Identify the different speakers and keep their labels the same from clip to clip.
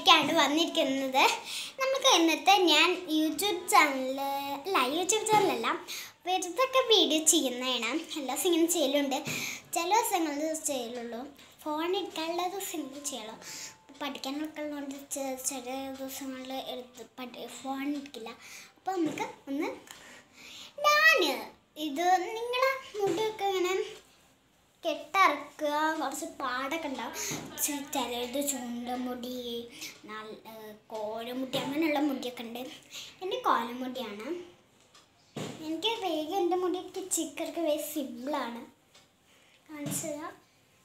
Speaker 1: ആയിട്ടാണ് വന്നിരിക്കുന്നത് നമുക്ക് ഇന്നത്തെ ഞാൻ യൂട്യൂബ് ചാനൽ അല്ല യൂട്യൂബ് ചാനലല്ല വെറുതൊക്കെ വീഡിയോ ചെയ്യുന്നതാണ് എല്ലാ ദിവസം ഇങ്ങനെ ചെയ്യലുണ്ട് ചില ദിവസങ്ങളിൽ ചെയ്യലുള്ളൂ ഫോൺ എടുക്കാനുള്ള ദിവസങ്ങളിൽ ചെയ്യുള്ളൂ പഠിക്കാനൊക്കെ ഉള്ളതുകൊണ്ട് ചെ- ചില ദിവസങ്ങളിൽ എടുത്ത് പഠി ഫോൺ എടുക്കില്ല അപ്പോൾ നമുക്ക് ഒന്ന് ഞാൻ ഇത് നിങ്ങളെ മുടിയൊക്കെ ഇങ്ങനെ കെട്ടിറക്കുക കുറച്ച് പാടൊക്കെ ഉണ്ടാവും ചി- ചിലത് ചുണ്ടമുടി നല്ല കോലമുടി അങ്ങനെയുള്ള മുടിയൊക്കെ ഉണ്ട് എൻ്റെ കോലമുടിയാണ് എനിക്ക് വേഗം എൻ്റെ മുടിയൊക്കെ ചിക്കർക്ക് വേഗം സിമ്പിളാണ് കാണിച്ചു തരാം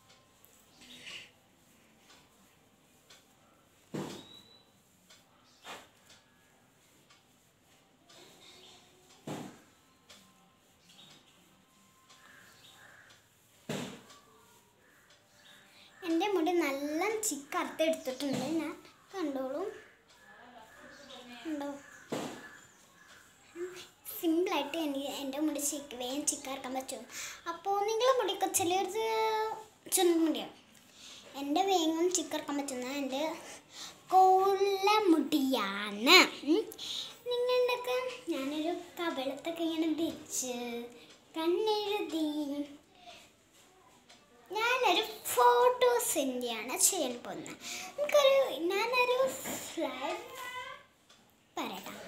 Speaker 1: എൻ്റെ മുടി നല്ല ചിക്കറുത്ത് എടുത്തിട്ടുണ്ട് ഞാൻ കണ്ടോളൂ കണ്ടോ സിമ്പിളായിട്ട് എനിക്ക് എൻ്റെ മുടി ചിക്ക് വേഗം ചിക്കറക്കാൻ പറ്റും അപ്പോൾ നിങ്ങളുടെ മുടിയൊക്കെ ചിലത് ചുണ്ടുമുടിയാണ് എൻ്റെ വേഗം ചിക്കറക്കാൻ പറ്റുന്ന എൻ്റെ കൊള്ള മുടിയാണ് ഉം. നിങ്ങളുടെയൊക്കെ ഞാനൊരു കവിളത്തൊക്കെ ഇങ്ങനെ വെച്ച് കണ്ണെഴുതി ഞാനൊരു ഫോട്ടോസിൻ്റെയാണ് ചെയ്യാൻ പോകുന്നത് നമുക്കൊരു ഞാനൊരു ഫ്ലൈ പറയാം